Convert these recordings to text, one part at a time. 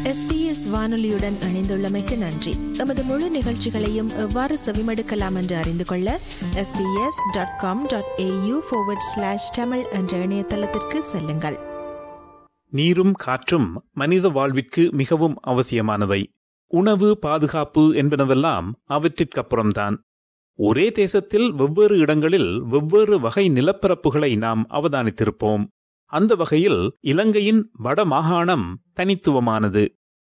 SBS வானொலியுடன் இணைந்துள்ளமைக்கு நன்றி எமது முழு நிகழ்ச்சிகளையும் எவ்வாறு செவிமடுக்கலாம் என்று அறிந்து கொள்ள SBS dot com dot AU slash Tamil என்ற இணையதளத்திற்கு செல்லுங்கள் நீரும் காற்றும் மனித வாழ்விற்கு மிகவும் அவசியமானவை உணவு பாதுகாப்பு என்பனவெல்லாம் அவற்றிற்கப்புறம்தான் ஒரே தேசத்தில் வெவ்வேறு இடங்களில் வெவ்வேறு வகை நிலப்பரப்புகளை நாம் அவதானித்திருப்போம் அந்த வகையில் இலங்கையின் வடமாகாணம் தனித்துவமானது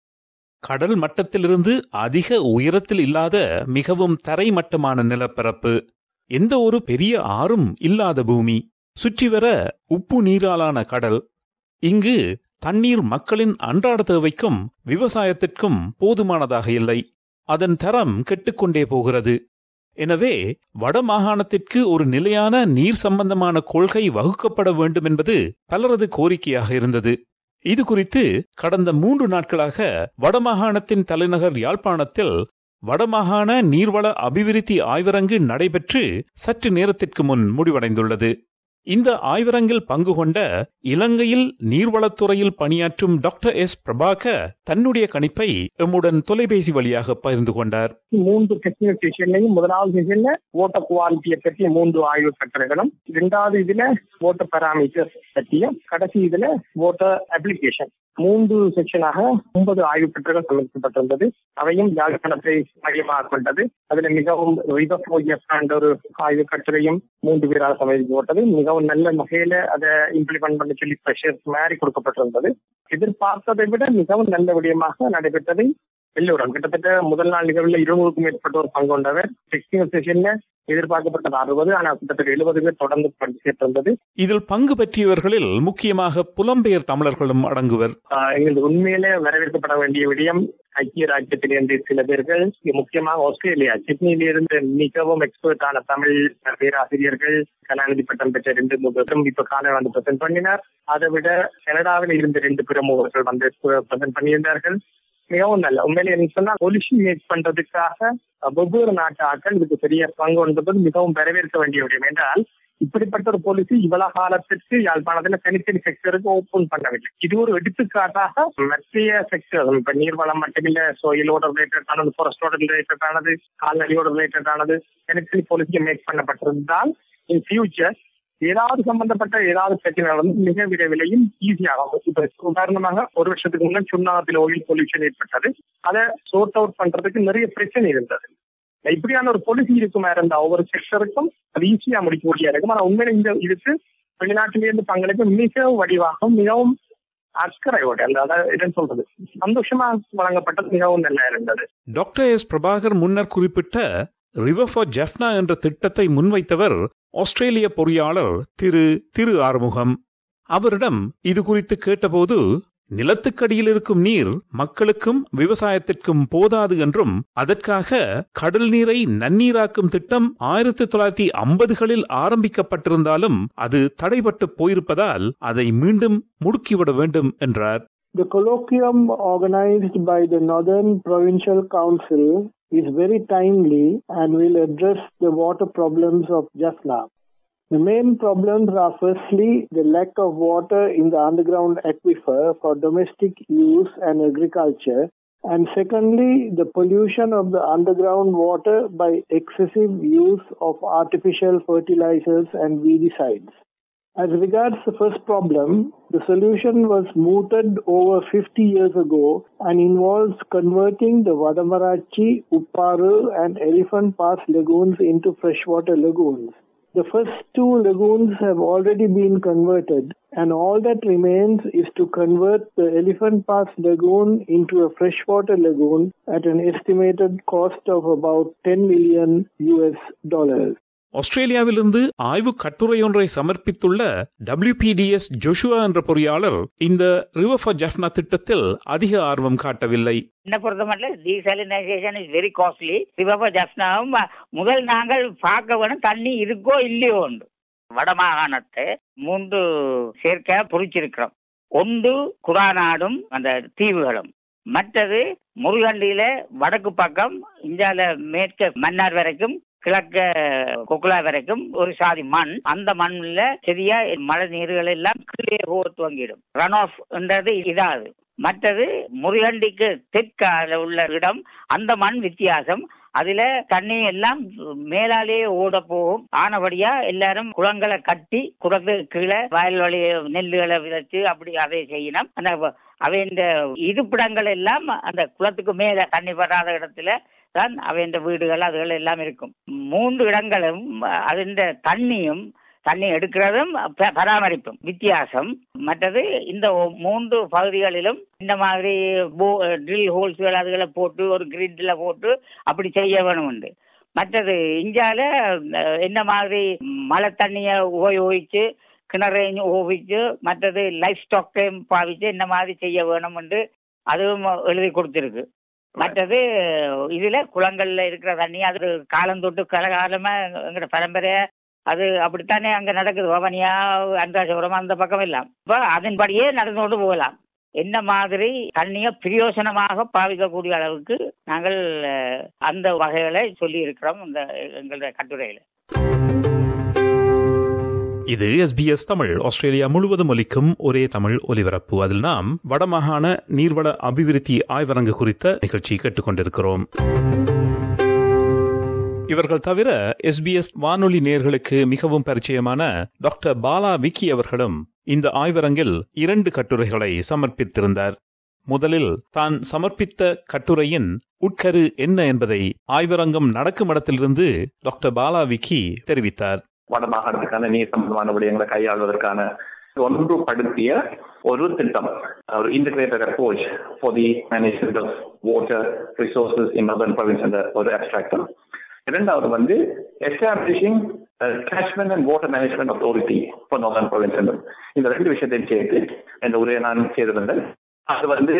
கடல் மட்டத்திலிருந்து அதிக உயரத்தில் இல்லாத மிகவும் தரைமட்டமான நிலப்பரப்பு எந்த ஒரு பெரிய ஆறும் இல்லாத பூமி சுற்றிவர உப்பு நீராலான கடல் இங்கு தண்ணீர் மக்களின் அன்றாட தேவைக்கும் விவசாயத்திற்கும் போதுமானதாக இல்லை அதன் தரம் கெட்டுக்கொண்டே போகிறது எனவே வடமாகாணத்திற்கு ஒரு நிலையான நீர் சம்பந்தமான கொள்கை வகுக்கப்பட வேண்டும் என்பது பலரது கோரிக்கையாக இருந்தது இது குறித்து கடந்த மூன்று நாட்களாக வடமாகாணத்தின் தலைநகர் யாழ்ப்பாணத்தில் வடமாகாண நீர்வள அபிவிருத்தி ஆய்வரங்கு நடைபெற்று சற்று நேரத்திற்கு முன் முடிவடைந்துள்ளது இந்த ஆய்வரங்கில் பங்கு கொண்ட இலங்கையில் நீர்வளத்துறையில் பணியாற்றும் டாக்டர் எஸ் பிரபாகர் தன்னுடைய கணிப்பை எம்முடன் தொலைபேசி வழியாக பகிர்ந்து கொண்டார் மூன்று டெக்னிக்கல் செஷன்லையும் முதலாவது செஷன்ல ஓட்ட குவாலிட்டியை பற்றிய மூன்று ஆய்வு கட்டுரைகளும் இரண்டாவது இதுல ஓட்ட பாராமீட்டர்ஸ் பற்றிய கடைசி இதுல ஓட்ட அப்ளிகேஷன் மூன்று செக்ஷனாக ஒன்பது ஆய்வு கட்டுரைகள் சமர்ப்பிக்கப்பட்டிருந்தது அவையும் யாழ்ப்பாணத்தை மையமாக கொண்டது அதுல மிகவும் என்ற ஒரு ஆய்வு கட்டுரையும் மூன்று பேரால் சமர்ப்பிக்கப்பட்டது மிகவும் நல்ல வகையில அதை இம்ப்ளிமெண்ட் பண்ண சொல்லி ப்ரெஷர்ஸ் மாதிரி கொடுக்கப்பட்டிருந்தது எதிர்பார்த்ததை விட மிகவும் நல்ல விடயமாக நடைபெற்றதை எல்லோரும் கிட்டத்தட்ட முதல் நாள் நிகழ்வில் இருநூறுக்கும் மேற்பட்டோர் பங்கு கொண்டவர் டெக்னிக்கல் செஷன்ல எதிர்பார்க்கப்பட்டது அறுபது ஆனால் கிட்டத்தட்ட எழுபது பேர் தொடர்ந்து பங்கேற்றிருந்தது இதில் பங்கு பெற்றியவர்களில் முக்கியமாக புலம்பெயர் தமிழர்களும் அடங்குவர் எங்களுக்கு உண்மையிலே வரவேற்கப்பட வேண்டிய விடயம் ஐக்கிய ராஜ்யத்திலிருந்து சில பேர்கள் முக்கியமாக ஆஸ்திரேலியா சிட்னியிலிருந்து மிகவும் எக்ஸ்பர்ட்டான தமிழ் பேராசிரியர்கள் கலாநிதி பட்டம் பெற்ற ரெண்டு மூன்று இப்ப காலை வந்து பிரசன்ட் பண்ணினார் அதை விட கனடாவில் இருந்து ரெண்டு பிரமுகர்கள் வந்து பிரசன்ட் பண்ணியிருந்தார்கள் மிகவும் நல்ல உண்மையிலே நீங்க சொன்னா பொலிசி மேக் பண்றதுக்காக வெவ்வேறு நாட்டு ஆட்கள் இதுக்கு பெரிய பங்கு என்பது மிகவும் வரவேற்க வேண்டிய விடயம் என்றால் இப்படிப்பட்ட ஒரு பாலிசி இவ்வளவு காலத்திற்கு யாழ்ப்பாணத்துல தனித்தனி செக்டருக்கு ஓபன் பண்ணவில்லை இது ஒரு எடுத்துக்காட்டாக மத்திய செக்டர் இப்ப நீர்வளம் மட்டுமில்ல சோயிலோட ரிலேட்டட் ஆனது ஃபாரஸ்டோட ரிலேட்டட் ஆனது கால்நடையோட ரிலேட்டட் ஆனது தனித்தனி பாலிசி மேக் பண்ணப்பட்டிருந்தால் இன் ஃபியூச்சர் ஏதாவது சம்பந்தப்பட்ட ஏதாவது பிரச்சனை வந்து மிக விரைவிலையும் ஈஸியாகும் இப்ப உதாரணமாக ஒரு வருஷத்துக்கு முன்னாடி சுண்ணாத்தில் ஆயில் பொல்யூஷன் ஏற்பட்டது அதை சோர்ட் அவுட் பண்றதுக்கு நிறைய பிரச்சனை இருந்தது இப்படியான ஒரு பாலிசி இருக்குமா இருந்தா ஒவ்வொரு செக்டருக்கும் அது ஈஸியா முடிக்கக்கூடிய இருக்கும் ஆனா உண்மையில இந்த இதுக்கு வெளிநாட்டிலிருந்து பங்களிப்பு மிகவும் வடிவாகவும் மிகவும் அக்கறையோட அந்த அதாவது சொல்றது சந்தோஷமா வழங்கப்பட்டது மிகவும் நல்லா இருந்தது டாக்டர் எஸ் பிரபாகர் முன்னர் குறிப்பிட்ட ரிவர் ஃபார் ஜெஃப்னா என்ற திட்டத்தை முன்வைத்தவர் ஆஸ்திரேலிய பொறியாளர் திரு திரு ஆறுமுகம் அவரிடம் இது குறித்து கேட்டபோது நிலத்துக்கடியில் இருக்கும் நீர் மக்களுக்கும் விவசாயத்திற்கும் போதாது என்றும் அதற்காக கடல் நீரை நன்னீராக்கும் திட்டம் ஆயிரத்தி தொள்ளாயிரத்தி ஐம்பதுகளில் ஆரம்பிக்கப்பட்டிருந்தாலும் அது தடைபட்டு போயிருப்பதால் அதை மீண்டும் முடுக்கிவிட வேண்டும் என்றார் The colloquium organized by the Northern Provincial Council is very timely and will address the water problems of Jaffna. The main problems are firstly the lack of water in the underground aquifer for domestic use and agriculture, and secondly the pollution of the underground water by excessive use of artificial fertilizers and weedicides. As regards the first problem, the solution was mooted over 50 years ago and involves converting the Vadamarachi, Upparu and Elephant Pass lagoons into freshwater lagoons. The first two lagoons have already been converted and all that remains is to convert the Elephant Pass lagoon into a freshwater lagoon at an estimated cost of about 10 million US dollars. ஆஸ்திரேலியாவிலிருந்து ஆய்வு கட்டுரையொன்றை சமர்ப்பித்துள்ள டபிள்யூபிடிஎஸ் Joshua என்ற பொறியாளர் இந்த river for Jaffna திட்டத்தில் அதிக ஆர்வம் காட்டவில்லை என்ன பொறுத்த மட்டும் desalinization is very costly river ஜஸ்னாவும் முதல் நாங்கள் பார்க்க வேணும் தண்ணி இருக்கோ இல்லையோ வடமாகாணத்தை மூன்று சேர்க்க பொறிச்சிருக்கிறோம் ஒன்று குடாநாடும் அந்த தீவுகளும் மற்றது முருகண்டியில வடக்கு பக்கம் இந்தியால மேற்க மன்னார் வரைக்கும் கிழக்க கொக்குலா வரைக்கும் ஒரு சாதி மண் அந்த மண்ணில் சரியா மழை நீர்கள் எல்லாம் கீழே போக துவங்கிடும் ரன் ஆஃப் என்றது இதாது மற்றது முருகண்டிக்கு தெற்கால உள்ள இடம் அந்த மண் வித்தியாசம் அதுல தண்ணி எல்லாம் மேலாலேயே ஓட போகும் ஆனபடியா எல்லாரும் குளங்களை கட்டி குளத்து கீழே வயல் வழி நெல்லுகளை விதைச்சு அப்படி அதை செய்யணும் அந்த அவை இந்த இருப்பிடங்கள் எல்லாம் அந்த குளத்துக்கு மேல தண்ணி வராத இடத்துல தான் அவை இந்த வீடுகள் அதுகள் எல்லாம் இருக்கும் மூன்று இடங்களும் அதிண்ட தண்ணியும் தண்ணி எடுக்கிறதும் ப- பராமரிப்பும் வித்தியாசம் மற்றது இந்த ஒ- மூன்று பகுதிகளிலும் இந்த மாதிரி ட்ரில் ஹோல்ஸ்கள் அதுகளை போட்டு ஒரு கிரிட்ல போட்டு அப்படி செய்ய வேணும் உண்டு மற்றது இந்தியால அஹ், என்ன மாதிரி மழை தண்ணியை உபயோகிச்சு கிணறையும் உபயோகிச்சு மற்றது லைஃப் ஸ்டாக்கையும் பாவிச்சு இந்த மாதிரி செய்ய வேணும் என்று அதுவும் எழுதி கொடுத்திருக்கு மற்றது இதுல குளங்கள்ல இருக்கிற தண்ணி அது காலம் தொட்டு கலகாலமா எங்கட பரம்பரையா அது அப்படித்தானே அங்க நடக்குது பவனியா அன்றாசபுரம் அந்த பக்கம் எல்லாம் இப்ப அதன்படியே நடந்து கொண்டு போகலாம் என்ன மாதிரி தண்ணியை பிரயோசனமாக பாவிக்கக்கூடிய அளவுக்கு நாங்கள் அஹ், அந்த வகைகளை சொல்லி இருக்கிறோம் இந்த எங்களுடைய கட்டுரையில இது எஸ்பிஎஸ் தமிழ் ஆஸ்திரேலியா முழுவதும் ஒலிக்கும் ஒரே தமிழ் ஒலிபரப்பு அதில் நாம் வடமாகாண நீர்வள அபிவிருத்தி ஆய்வரங்கு குறித்த நிகழ்ச்சி கேட்டுக்கொண்டிருக்கிறோம் இவர்கள் தவிர எஸ்பிஎஸ் வானொலி நேர்களுக்கு மிகவும் பரிச்சயமான டாக்டர் பாலா விக்கி அவர்களும் இந்த ஆய்வரங்கில் இரண்டு கட்டுரைகளை சமர்ப்பித்திருந்தார் முதலில் தான் சமர்ப்பித்த கட்டுரையின் உட்கரு என்ன என்பதை ஆய்வரங்கம் நடக்கும் இடத்திலிருந்து டாக்டர் பாலா விக்கி தெரிவித்தார் வடமாகாணத்துக்கான நீர் சம்பந்தமான விடயங்களை கையாள்வதற்கான ஒன்றுபடுத்திய ஒரு திட்டம் ஒரு integrated approach for the management of water resources in northern province என்ற ஒரு அப்டிராக்டம் இரண்டாவது வந்து establishing catchment and water management authority for northern province என்றும் இந்த ரெண்டு விஷயத்தையும் சேர்த்து இந்த உரையை நான் செய்திருந்தேன் அது வந்து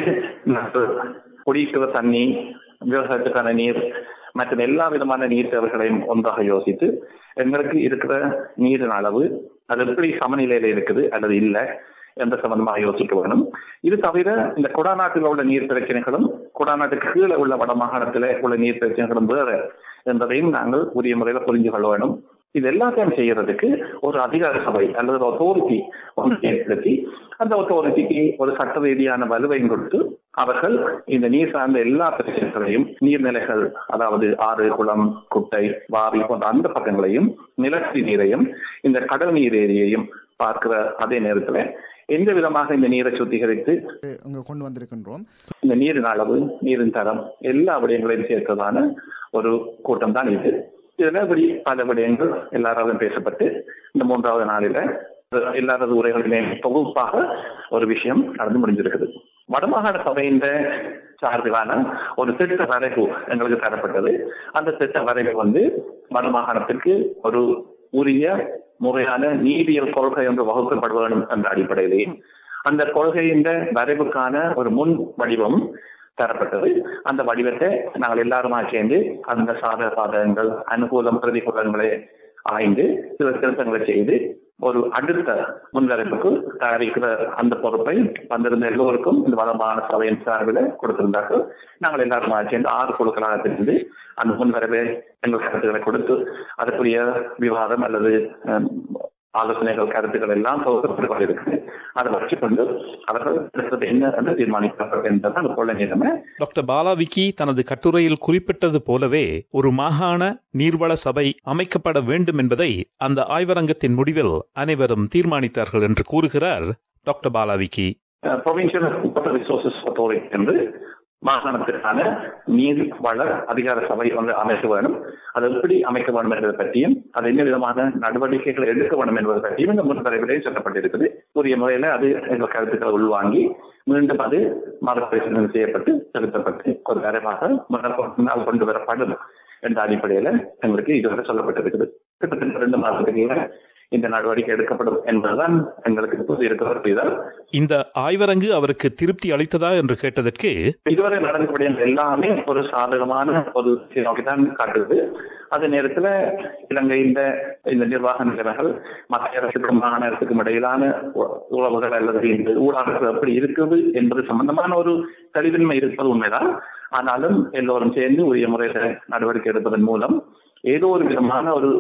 குடிக்கிற தண்ணி விவசாயத்துக்கான நீர் மற்றும் எல்லா விதமான நீர் தேவைகளையும் ஒன்றாக யோசித்து எங்களுக்கு இருக்கிற நீரின் அளவு அது எப்படி சமநிலையில இருக்குது அல்லது இல்லை எந்த சம்பந்தமாக யோசிக்க வேணும் இது தவிர இந்த குடாநாட்டில் உள்ள நீர் பிரச்சனைகளும் குடாநாட்டுக்கு கீழே உள்ள வட மாகாணத்தில் உள்ள நீர் பிரச்சனைகளும் வேறு என்பதையும் நாங்கள் உரிய முறையில் புரிஞ்சு கொள்ள வேணும் இது எல்லாத்தையும் செய்யறதுக்கு ஒரு அதிகார சபை அல்லது ஒரு அத்தாரிட்டி ஒன்று ஏற்படுத்தி அந்த அத்தாரிட்டிக்கு ஒரு சட்ட ரீதியான வலுவையும் கொடுத்து அவர்கள் இந்த நீர் சார்ந்த எல்லா பிரச்சனைகளையும் நீர்நிலைகள் அதாவது ஆறு குளம் குட்டை வாரி போன்ற அந்த பக்கங்களையும் நிலத்தடி நீரையும் இந்த கடல் நீர் ஏரியையும் பார்க்கிற அதே நேரத்தில் எந்த விதமாக இந்த நீரை சுத்திகரித்து இங்க கொண்டு வந்திருக்கின்றோம் இந்த நீரின் அளவு நீரின் தரம் எல்லா விடயங்களையும் சேர்த்ததான ஒரு கூட்டம் தான் இது இதுல இப்படி பல விடயங்கள் எல்லாராலும் பேசப்பட்டு இந்த மூன்றாவது நாளில எல்லாரது உரைகளிலே தொகுப்பாக ஒரு விஷயம் நடந்து முடிஞ்சிருக்குது வடமாகாண சபையின் சார்பிலான ஒரு திட்ட வரைவு எங்களுக்கு தரப்பட்டது அந்த திட்ட வரைவு வந்து வடமாகாணத்திற்கு ஒரு உரிய முறையான நீதியியல் கொள்கை ஒன்று வகுக்கப்பட வேண்டும் என்ற அடிப்படையிலேயும் அந்த கொள்கையின் வரைவுக்கான ஒரு முன் வடிவம் தரப்பட்டது அந்த வடிவத்தை நாங்கள் எல்லாருமா சேர்ந்து அந்த சாதக சாதகங்கள் அனுகூலம் பிரதிகூலங்களை ஆய்ந்து சில திருத்தங்களை செய்து ஒரு அடுத்த முன்வரைப்புக்கு தயாரிக்கிற அந்த பொறுப்பை வந்திருந்த எல்லோருக்கும் இந்த வளமான சபையின் சார்பில் கொடுத்திருந்தார்கள் நாங்கள் எல்லாருமா சேர்ந்து ஆறு குழுக்களாக பிரிந்து அந்த முன்வரவை எங்கள் கருத்துக்களை கொடுத்து அதற்குரிய விவாதம் அல்லது அஹ், ஆலோசனைகள் கருத்துக்கள் எல்லாம் தொகுக்கப்பட்டு கொண்டிருக்கு அதை வச்சுக்கொண்டு அவர்கள் அடுத்தது என்ன என்று தீர்மானிப்பார்கள் என்பது அந்த கொள்ள நேரமே டாக்டர் பாலாவிக்கி தனது கட்டுரையில் குறிப்பிட்டது போலவே ஒரு மாகாண நீர்வள சபை அமைக்கப்பட வேண்டும் என்பதை அந்த ஆய்வரங்கத்தின் முடிவில் அனைவரும் தீர்மானித்தார்கள் என்று கூறுகிறார் டாக்டர் பாலாவிக்கி ப்ரொவின்சியல் வாட்டர் ரிசோர்சஸ் அத்தாரிட்டி என்று மாகாணத்திற்கான நீர் வள அதிகார சபை ஒன்று அமைக்க வேண்டும் அது எப்படி அமைக்க வேண்டும் என்பதை பற்றியும் அது என்ன விதமான நடவடிக்கைகளை எடுக்க வேண்டும் என்பதை பற்றியும் இந்த முன்வரைவிலே சொல்லப்பட்டிருக்குது உரிய முறையில அது எங்கள் கருத்துக்களை உள்வாங்கி மீண்டும் அது மறுபரிசீலனை செய்யப்பட்டு திருத்தப்பட்டு ஒரு வரைவாக முன்னால் கொண்டு வரப்படும் என்ற அடிப்படையில எங்களுக்கு இதுவரை சொல்லப்பட்டிருக்குது கிட்டத்தட்ட ரெண்டு மாதத்துக்கு இந்த நடவடிக்கை எடுக்கப்படும் என்பதுதான் எங்களுக்கு இப்போது இருக்கிற ஒரு புரிதல் இந்த ஆய்வரங்கு அவருக்கு திருப்தி அளித்ததா என்று கேட்டதற்கு இதுவரை நடக்கக்கூடிய எல்லாமே ஒரு சாதகமான ஒரு நோக்கித்தான் காட்டுது அதே நேரத்துல இலங்கை இந்த இந்த நிர்வாக நிலைமைகள் மத்திய அரசுக்கும் மாகாண அரசுக்கும் இடையிலான உ- உறவுகள் அல்லது இந்த ஊடகங்கள் எப்படி இருக்குது என்பது சம்பந்தமான ஒரு தெளிவின்மை இருப்பது உண்மைதான் ஆனாலும் எல்லோரும் சேர்ந்து உரிய முறையில் நடவடிக்கை எடுப்பதன் மூலம் ஏதோ ஒரு விதமான ஒரு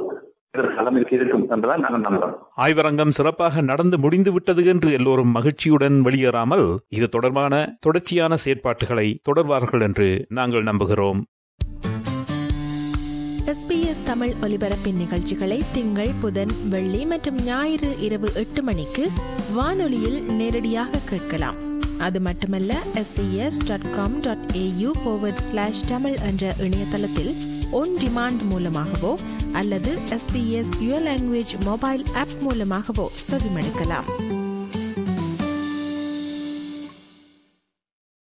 எதிர்காலம் இதுக்கு இருக்கும் என்றுதான் நாங்கள் நம்புறோம் ஆய்வரங்கம் சிறப்பாக நடந்து முடிந்து விட்டது என்று எல்லோரும் மகிழ்ச்சியுடன் வெளியேறாமல் இது தொடர்பான தொடர்ச்சியான செயற்பாட்டுகளை தொடர்வார்கள் என்று நாங்கள் நம்புகிறோம் எஸ்பிஎஸ் தமிழ் ஒலிபரப்பின் நிகழ்ச்சிகளை திங்கள் புதன் வெள்ளி மற்றும் ஞாயிறு இரவு எட்டு மணிக்கு வானொலியில் நேரடியாக கேட்கலாம் அது மட்டுமல்ல SBS dot com dot AU slash Tamil என்ற இணையதளத்தில் ஒன் டிமாண்ட் மூலமாகவோ அல்லது SBS your language mobile app மூலமாகவோ செவிமடுக்கலாம்